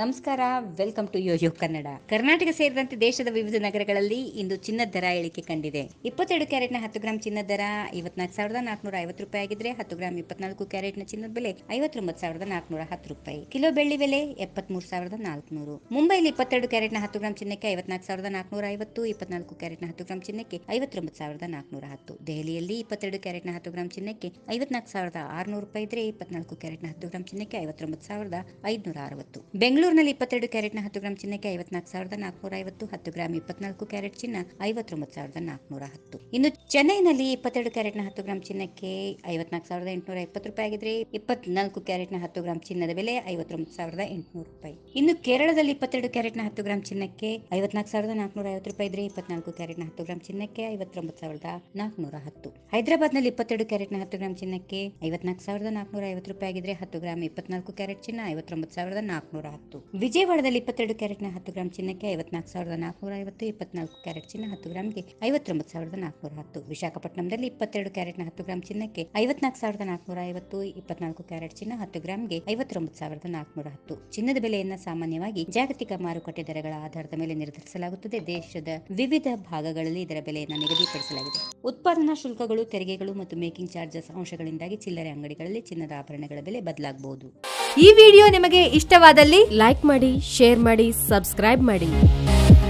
ನಮಸ್ಕಾರ welcome to YoYo Kannada Karnataka ಸೇರಿದಂತೆ ದೇಶದ ವಿವಿಧ ನಗರಗಳಲ್ಲಿ ಇಂದು ಚಿನ್ನದ ದರ ಇಳಿಕೆ ಕಂಡಿದೆ ಇಪ್ಪತ್ತೆರಡು ಕ್ಯಾರೆಟ್ನ ಹತ್ತು ಗ್ರಾಂ ಚಿನ್ನದ ದರ ಐವತ್ನಾಲ್ಕು ಸಾವಿರದ ನಾಲ್ಕುನೂರ ಐವತ್ತು ರೂಪಾಯಿ ಆಗಿದ್ರೆ ಹತ್ತು ಗ್ರಾಂ ಇಪ್ಪತ್ನಾಲ್ಕು ಕ್ಯಾರೆಟ್ನ ಚಿನ್ನದ ಬೆಲೆ ಐವತ್ತೊಂಬತ್ತು ಸಾವಿರದ ನಾಲ್ಕುನೂರ ಹತ್ತು ರೂಪಾಯಿ ಕಿಲೋ ಬೆಳ್ಳಿ ಬೆಲೆ ಎಪ್ಪತ್ಮೂರು ಸಾವಿರದ ನಾಲ್ಕುನೂರು ಮುಂಬೈಲಿ ಇಪ್ಪತ್ತೆರಡು ಕ್ಯಾರೆಟ್ನ ಹತ್ತು ಗ್ರಾಂ ಚಿನ್ನಕ್ಕೆ ಐವತ್ನಾಲ್ಕು ಸಾವಿರದ ನಾಲ್ಕುನೂರ ಐವತ್ತು ಇಪ್ಪತ್ನಾಲ್ಕು ಕ್ಯಾರೆಟ್ನ ಹತ್ತು ಗ್ರಾಂ ಚಿನ್ನಕ್ಕೆ ಐವತ್ತೊಂಬತ್ತು ಸಾವಿರದ ನಾಲ್ಕುನೂರ ಹತ್ತು ದೆಹಲಿಯಲ್ಲಿ ಇಪ್ಪತ್ತೆರಡು ಕ್ಯಾರೆಟ್ನ ಹತ್ತು ಗ್ರಾಂ ಚಿನ್ನಕ್ಕೆ ಐವತ್ನಾಲ್ಕು ಸಾವಿರದ ಆರುನೂರು ರೂಪಾಯಿ ಇದ್ರೆ ಇಪ್ಪತ್ನಾಲ್ಕು ಕ್ಯಾರೆಟ್ನ ಹತ್ತು ಗ್ರಾಂ ಚಿನ್ನಕ್ಕೆ ಐವತ್ತೊಂಬತ್ತು ಸಾವಿರದ ಐದುನೂರ ಅರವತ್ತು ಬೆಂಗಳೂರಿನಲ್ಲಿ ಇಪ್ಪತ್ತೆರಡು ಕ್ಯಾರೆಟ್ನ ಹತ್ತು ಗ್ರಾಂ ಚಿನ್ನಕ್ಕೆ ಐವತ್ನಾಲ್ಕು ಸಾವಿರದ ನಾಲ್ಕುನೂರ ಐವತ್ತು ಹತ್ತು ಗ್ರಾಂ ಇಪ್ಪತ್ನಾಲ್ಕು ಕ್ಯಾರೆಟ್ ಚಿನ್ನ ಐವತ್ತೊಂಬತ್ತು ಸಾವಿರದ ನಾಲ್ಕುನೂರ ಹತ್ತು ಇನ್ನು ಚೆನ್ನೈನಲ್ಲಿ ಇಪ್ಪತ್ತೆರಡು ಕ್ಯಾರೆಟ್ನ ಹತ್ತು ಗ್ರಾಂ ಚಿನ್ನಕ್ಕೆ ಐವತ್ನಾಲ್ಕು ಸಾವಿರದ ಎಂಟುನೂರ ಇಪ್ಪತ್ತು ರೂಪಾಯಿ ಆಗಿದ್ರೆ ಇಪ್ಪತ್ನಾಲ್ಕು ಕ್ಯಾರೆಟ್ನ ಹತ್ತು ಗ್ರಾಂ ಚಿನ್ನದ ಬೆಲೆ ಐವತ್ತೊಂಬತ್ತು ಸಾವಿರದ ಎಂಟುನೂರು ರೂಪಾಯಿ ಇನ್ನು ಕೇರಳದಲ್ಲಿ ಇಪ್ಪತ್ತೆರಡು ಕ್ಯಾರೆಟ್ನ ಹತ್ತು ಗ್ರಾಂ ಚಿನ್ನಕ್ಕೆ ಐವತ್ನಾಲ್ಕು ಸಾವಿರದ ನಾಲ್ಕುನೂರ ಐವತ್ತು ರೂಪಾಯಿ ಇದ್ರೆ ಇಪ್ಪತ್ನಾಲ್ಕು ಕ್ಯಾರೆಟ್ನ ಹತ್ತು ಗ್ರಾಂ ಚಿನ್ನಕ್ಕೆ ಐವತ್ತೊಂಬತ್ತು ಸಾವಿರದ ನಾಲ್ಕುನೂರ ಹತ್ತು ಹೈದರಾಬಾದ್ನಲ್ಲಿ ಇಪ್ಪತ್ತೆರಡು ಕ್ಯಾರೆಟ್ನ ಹತ್ತು ಗ್ರಾಂ ಚಿನ್ನಕ್ಕೆ ಐವತ್ನಾಲ್ಕು ಸಾವಿರದ ನಾಲ್ಕುನೂರ ಐವತ್ತು ರೂಪಾಯಿ ಆಗಿದ್ರೆ ಹತ್ತು ಗ್ರಾಂ ಇಪ್ಪತ್ನಾಲ್ಕು ಕ್ಯಾರೆಟ್ ಚಿನ್ನ ಐವತ್ತೊಂಬತ್ತು ಸಾವಿರದ ನಾಲ್ಕುನೂರ ಹತ್ತು ವಿಜಯವಾಡದಲ್ಲಿ ಇಪ್ಪತ್ತೆರಡು ಕ್ಯಾರೆಟ್ನ ಹತ್ತು ಗ್ರಾಂ ಚಿನ್ನಕ್ಕೆ ಐವತ್ನಾಲ್ಕು ಸಾವಿರದ ನಾಲ್ಕುನೂರ ಐವತ್ತು ಇಪ್ಪತ್ನಾಲ್ಕು ಕ್ಯಾರೆಟ್ ಚಿನ್ನ ಹತ್ತು ಗ್ರಾಂಗೆ ಐವತ್ತೊಂಬತ್ತು ಸಾವಿರದ ನಾಲ್ಕುನೂರ ಹತ್ತು ವಿಶಾಖಪಟ್ಟಣಂದಲ್ಲಿ ಇಪ್ಪತ್ತೆರಡು ಕ್ಯಾರೆಟ್ನ ಹತ್ತು ಗ್ರಾಂ ಚಿನ್ನಕ್ಕೆ ಐವತ್ನಾಲ್ಕು ಸಾವಿರದ ನಾಲ್ಕುನೂರ ಐವತ್ತು ಇಪ್ಪತ್ನಾಲ್ಕು ಕ್ಯಾರೆಟ್ ಚಿನ್ನ ಹತ್ತು ಗ್ರಾಂಗೆ ಐವತ್ತೊಂಬತ್ತು ಸಾವಿರದ ನಾಲ್ಕುನೂರ ಹತ್ತು ಚಿನ್ನದ ಬೆಲೆಯನ್ನ ಸಾಮಾನ್ಯವಾಗಿ ಜಾಗತಿಕ ಮಾರುಕಟ್ಟೆ ದರಗಳ ಆಧಾರದ ಮೇಲೆ ನಿರ್ಧರಿಸಲಾಗುತ್ತದೆ ದೇಶದ ವಿವಿಧ ಭಾಗಗಳಲ್ಲಿ ಇದರ ಬೆಲೆಯನ್ನು ನಿಗದಿಪಡಿಸಲಾಗಿದೆ ಉತ್ಪಾದನಾ ಶುಲ್ಕಗಳು ತೆರಿಗೆಗಳು ಮತ್ತು ಮೇಕಿಂಗ್ ಚಾರ್ಜಸ್ ಅಂಶಗಳಿಂದಾಗಿ ಚಿಲ್ಲರೆ ಅಂಗಡಿಗಳಲ್ಲಿ ಚಿನ್ನದ ಆಭರಣಗಳ ಬೆಲೆ ಬದಲಾಗಬಹುದು ಈ ವಿಡಿಯೋ ನಿಮಗೆ ಇಷ್ಟವಾದಲ್ಲಿ ಲೈಕ್ ಮಾಡಿ ಶೇರ್ ಮಾಡಿ ಸಬ್ಸ್ಕ್ರೈಬ್ ಮಾಡಿ